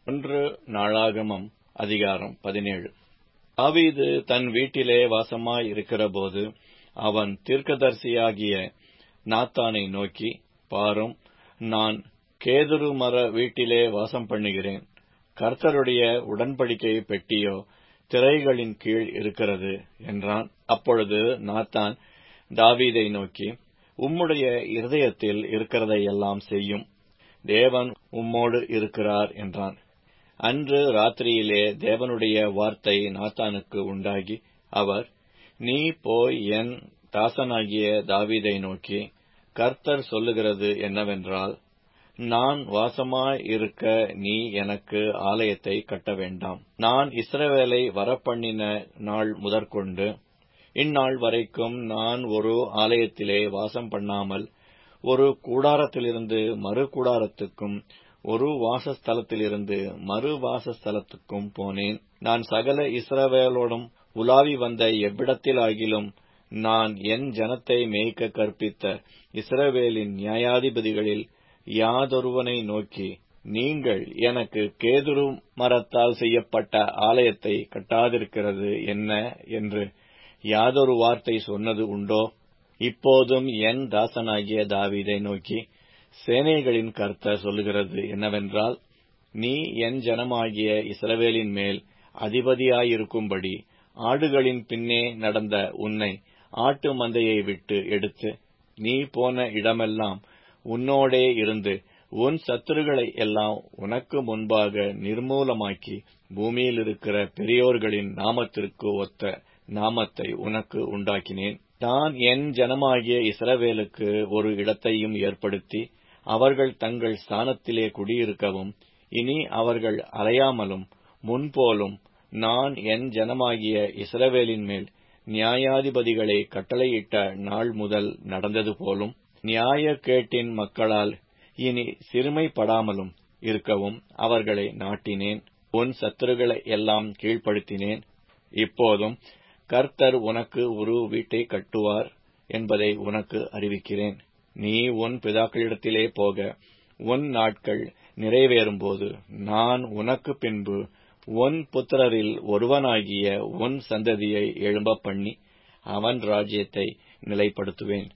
ஒன்று நாளாகமம் அதிகாரம் பதினேழு தாவீது தன் வீட்டிலே வாசமாய் இருக்கிறபோது அவன் தீர்க்கதரிசியாகிய நாத்தானை நோக்கி பாரும் நான் கேதுரு மர வீட்டிலே வாசம் பண்ணுகிறேன் கர்த்தருடைய உடன்படிக்கை பெட்டியோ திரைகளின் கீழ் இருக்கிறது என்றான் அப்பொழுது நாத்தான் தாவீதை நோக்கி உம்முடைய இருதயத்தில் இருக்கிறதையெல்லாம் செய்யும் தேவன் உம்மோடு இருக்கிறார் என்றான் அன்று ராத்திரியிலே தேவனுடைய வார்த்தை நாத்தானுக்கு உண்டாகி அவர் நீ போய் என் தாசனாகிய தாவீதை நோக்கி கர்த்தர் சொல்லுகிறது என்னவென்றால் நான் வாசமாய் இருக்க நீ எனக்கு ஆலயத்தை கட்ட வேண்டாம் நான் இஸ்ரவேலை வரப்பண்ணின நாள் முதற்கொண்டு இந்நாள் வரைக்கும் நான் ஒரு ஆலயத்திலே வாசம் பண்ணாமல் ஒரு கூடாரத்திலிருந்து மறு கூடாரத்துக்கும் ஒரு வாசஸ்தலத்திலிருந்து மறு வாசஸ்தலத்துக்கும் போனேன் நான் சகல இஸ்ரவேலோடும் உலாவி வந்த எவ்விடத்திலாகிலும் நான் என் ஜனத்தை மேய்க்க கற்பித்த இஸ்ரவேலின் நியாயாதிபதிகளில் யாதொருவனை நோக்கி நீங்கள் எனக்கு கேதுரு மரத்தால் செய்யப்பட்ட ஆலயத்தை கட்டாதிருக்கிறது என்ன என்று யாதொரு வார்த்தை சொன்னது உண்டோ இப்போதும் என் தாசனாகிய தாவீதை நோக்கி சேனைகளின் கர்த்தர் சொல்லுகிறது என்னவென்றால் நீ என் ஜனமாகிய இஸ்ரவேலின் மேல் அதிபதியாயிருக்கும்படி ஆடுகளின் பின்னே நடந்த உன்னை ஆட்டு மந்தையை விட்டு எடுத்து நீ போன இடமெல்லாம் உன்னோடே இருந்து உன் சத்துருகளை எல்லாம் உனக்கு முன்பாக நிர்மூலமாக்கி பூமியில் இருக்கிற பெரியோர்களின் நாமத்திற்கு ஒத்த நாமத்தை உனக்கு உண்டாக்கினேன் நான் என் ஜனமாகிய இஸ்ரவேலுக்கு ஒரு இடத்தையும் ஏற்படுத்தி அவர்கள் தங்கள் ஸ்தானத்திலே குடியிருக்கவும் இனி அவர்கள் அலையாமலும் முன்போலும் நான் என் ஜனமாகிய இஸ்ரவேலின் மேல் நியாயாதிபதிகளை கட்டளையிட்ட நாள் முதல் நடந்தது போலும் நியாய கேட்டின் மக்களால் இனி சிறுமைப்படாமலும் இருக்கவும் அவர்களை நாட்டினேன் உன் சத்துருகளை எல்லாம் கீழ்ப்படுத்தினேன் இப்போதும் கர்த்தர் உனக்கு ஒரு வீட்டை கட்டுவார் என்பதை உனக்கு அறிவிக்கிறேன் நீ உன் பிதாக்களிடத்திலே போக உன் நாட்கள் நிறைவேறும்போது நான் உனக்கு பின்பு உன் புத்திரரில் ஒருவனாகிய உன் சந்ததியை எழும்ப பண்ணி அவன் ராஜ்யத்தை நிலைப்படுத்துவேன்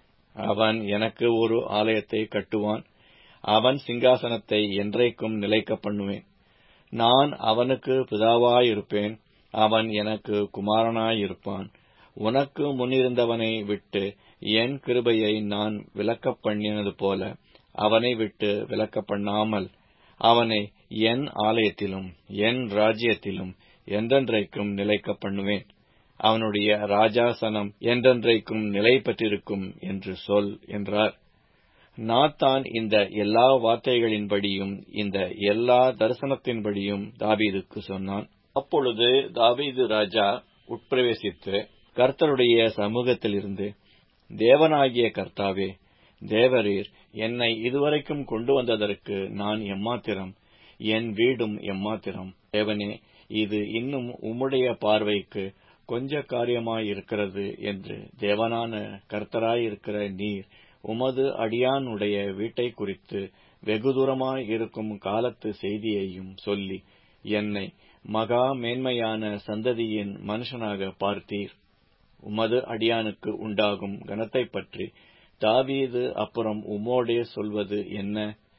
அவன் எனக்கு ஒரு ஆலயத்தை கட்டுவான் அவன் சிங்காசனத்தை என்றைக்கும் நிலைக்க பண்ணுவேன் நான் அவனுக்கு பிதாவாயிருப்பேன் அவன் எனக்கு குமாரனாயிருப்பான் உனக்கு முன்னிருந்தவனை விட்டு என் கிருபையை நான் விலக்கப் பண்ணினது போல அவனை விட்டு விலக்க பண்ணாமல் அவனை என் ஆலயத்திலும் என் ராஜ்யத்திலும் என்றென்றைக்கும் நிலைக்க பண்ணுவேன் அவனுடைய ராஜாசனம் என்றென்றைக்கும் நிலை பெற்றிருக்கும் என்று சொல் என்றார் நாத்தான் இந்த எல்லா வார்த்தைகளின்படியும் இந்த எல்லா தரிசனத்தின்படியும் தாவீதுக்கு சொன்னான் அப்பொழுது தாவீது ராஜா உட்பிரவேசித்து கர்த்தருடைய சமூகத்திலிருந்து தேவனாகிய கர்த்தாவே தேவரீர் என்னை இதுவரைக்கும் கொண்டு வந்ததற்கு நான் எம்மாத்திரம் என் வீடும் எம்மாத்திரம் தேவனே இது இன்னும் உம்முடைய பார்வைக்கு கொஞ்ச காரியமாயிருக்கிறது என்று தேவனான கர்த்தராயிருக்கிற நீர் உமது அடியானுடைய வீட்டை குறித்து வெகு தூரமாய் இருக்கும் காலத்து செய்தியையும் சொல்லி என்னை மகா மேன்மையான சந்ததியின் மனுஷனாக பார்த்தீர் உமது அடியானுக்கு உண்டாகும் கனத்தை பற்றி தாவீது அப்புறம் உம்மோடே சொல்வது என்ன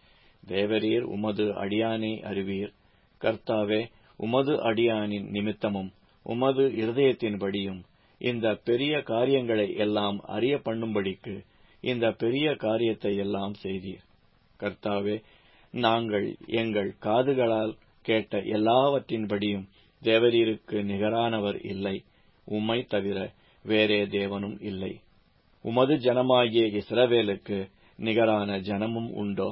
தேவரீர் உமது அடியானை அறிவீர் கர்த்தாவே உமது அடியானின் நிமித்தமும் உமது இருதயத்தின்படியும் இந்த பெரிய காரியங்களை எல்லாம் அறிய பண்ணும்படிக்கு இந்த பெரிய காரியத்தை எல்லாம் செய்தீர் கர்த்தாவே நாங்கள் எங்கள் காதுகளால் கேட்ட எல்லாவற்றின்படியும் தேவரீருக்கு நிகரானவர் இல்லை உம்மை தவிர வேறே தேவனும் இல்லை உமது ஜனமாகிய இஸ்ரவேலுக்கு நிகரான ஜனமும் உண்டோ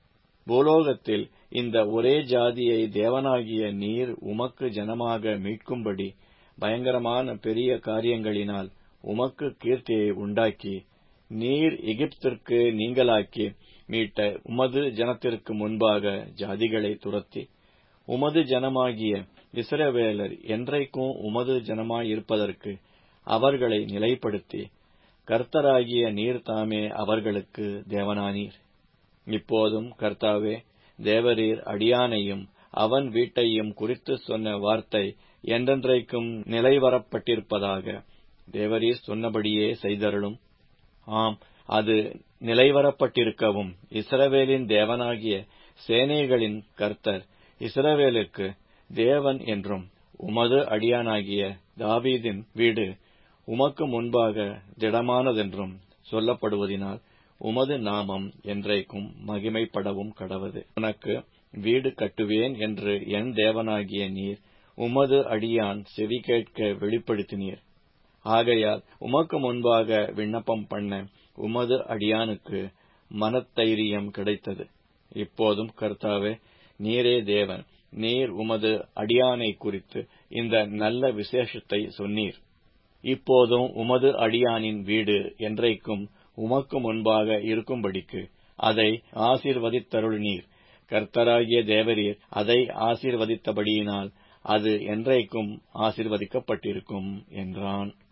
பூலோகத்தில் இந்த ஒரே ஜாதியை தேவனாகிய நீர் உமக்கு ஜனமாக மீட்கும்படி பயங்கரமான பெரிய காரியங்களினால் உமக்கு கீர்த்தியை உண்டாக்கி நீர் எகிப்திற்கு நீங்களாக்கி மீட்ட உமது ஜனத்திற்கு முன்பாக ஜாதிகளை துரத்தி உமது ஜனமாகிய இஸ்ரவேலர் என்றைக்கும் உமது ஜனமாயிருப்பதற்கு அவர்களை நிலைப்படுத்தி கர்த்தராகிய நீர் தாமே அவர்களுக்கு தேவனானீர் இப்போதும் கர்த்தாவே தேவரீர் அடியானையும் அவன் வீட்டையும் குறித்து சொன்ன வார்த்தை என்றென்றைக்கும் நிலைவரப்பட்டிருப்பதாக தேவரீர் சொன்னபடியே செய்தருளும் ஆம் அது நிலைவரப்பட்டிருக்கவும் இஸ்ரவேலின் தேவனாகிய சேனைகளின் கர்த்தர் இஸ்ரவேலுக்கு தேவன் என்றும் உமது அடியானாகிய தாவீதின் வீடு உமக்கு முன்பாக திடமானதென்றும் சொல்லப்படுவதினால் உமது நாமம் என்றைக்கும் மகிமைப்படவும் கடவது உனக்கு வீடு கட்டுவேன் என்று என் தேவனாகிய நீர் உமது அடியான் செவி கேட்க வெளிப்படுத்தினீர் ஆகையால் உமக்கு முன்பாக விண்ணப்பம் பண்ண உமது அடியானுக்கு மனத்தைரியம் கிடைத்தது இப்போதும் கர்த்தாவே நீரே தேவன் நீர் உமது அடியானை குறித்து இந்த நல்ல விசேஷத்தை சொன்னீர் இப்போதும் உமது அடியானின் வீடு என்றைக்கும் உமக்கு முன்பாக இருக்கும்படிக்கு அதை ஆசீர்வதித்தருளினீர் கர்த்தராகிய தேவரீர் அதை ஆசீர்வதித்தபடியினால் அது என்றைக்கும் ஆசீர்வதிக்கப்பட்டிருக்கும் என்றான்